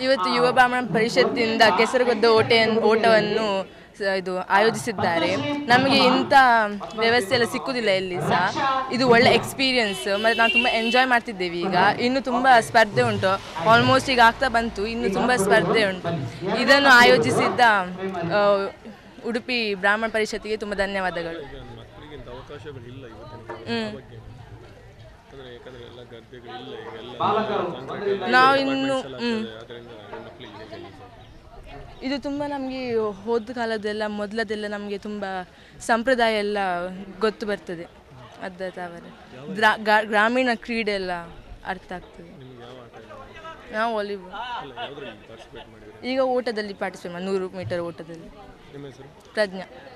ಇವತ್ತು ಯುವ ಬ್ರಾಹ್ಮಣ ಪರಿಷತ್ತಿಂದ ಕೆಸರುಗೊದ್ದ ಓಟೆಯನ್ನು ಓಟವನ್ನು ಸ- ಇದು ಆಯೋಜಿಸಿದ್ದಾರೆ ನಮಗೆ ಇಂಥ ವ್ಯವಸ್ಥೆ ಎಲ್ಲ ಸಿಕ್ಕುದಿಲ್ಲ ಎಲ್ಲಿ ಸಹ ಇದು ಒಳ್ಳೆ ಎಕ್ಸ್ಪೀರಿಯನ್ಸ್ ಮತ್ತು ನಾವು ತುಂಬ ಎಂಜಾಯ್ ಮಾಡ್ತಿದ್ದೇವೆ ಈಗ ಇನ್ನು ತುಂಬ ಸ್ಪರ್ಧೆ ಉಂಟು ಆಲ್ಮೋಸ್ಟ್ ಈಗ ಆಗ್ತಾ ಬಂತು ಇನ್ನು ತುಂಬ ಸ್ಪರ್ಧೆ ಉಂಟು ಇದನ್ನು ಆಯೋಜಿಸಿದ್ದ ಆ, ಉಡುಪಿ ಬ್ರಾಹ್ಮಣ ಪರಿಷತ್ತಿಗೆ ತುಂಬ ಧನ್ಯವಾದಗಳು ಈಗ ಮಕ್ಕಳಿಗೆ ಇಂಥ ಅವಕಾಶಗಳಿಲ್ಲ ಇವತ್ತಿನ ಹ್ಮ್. ಬಗ್ಗೆ ಅಂದರೆ ಯಾಕಂದರೆ ಎಲ್ಲ ಗದ್ದೆಗಳಿಲ್ಲ ಈಗ ಎಲ್ಲ ಕಾಂಕ್ರೀಟ್ ಎಲ್ಲ ನಾವು ಇನ್ನು ಹ್ಞೂ ಅದರಿಂದ ಮಕ್ಕಳಿಗೆ ಹೇಗೆ ಅನಿಸ್ತದೆ? ಇದು ತುಂಬ ನಮಗೆ ಹೋದ ಕಾಲದೆಲ್ಲ ಮೊದಲದೆಲ್ಲ ನಮಗೆ ತುಂಬ ಸಂಪ್ರದಾಯ ಎಲ್ಲ ಗೊತ್ತು ಬರ್ತದೆ ಅದ ತಾವರೆ ಗ್ರಾ- ಗಾ- ಗ್ರಾಮೀಣ ಕ್ರೀಡೆ ಎಲ್ಲ ಅರ್ಥ ಆಗ್ತದೆ ನಿಮ್ಗೆ ಯಾವ ಆಟ ಇಲ್ಲ ನಾವು ವಾಲಿಬಾಲ್ ಅಲ್ಲ ಯಾವುದ್ರಲ್ಲಿ ಪಾರ್ಟಿಸಿಪೇಟ್ ಮಾಡಿದ್ರೆ ಈಗ ಓಟದಲ್ಲಿ ಪಾರ್ಟಿಸಿಪೇಟ್ ಮಾಡಿ ನೂರು ಮೀಟರ್ ಓಟದಲ್ಲಿ ನಿಮ್ಮ ಹೆಸರು ಪ್ರಜ್ಞಾ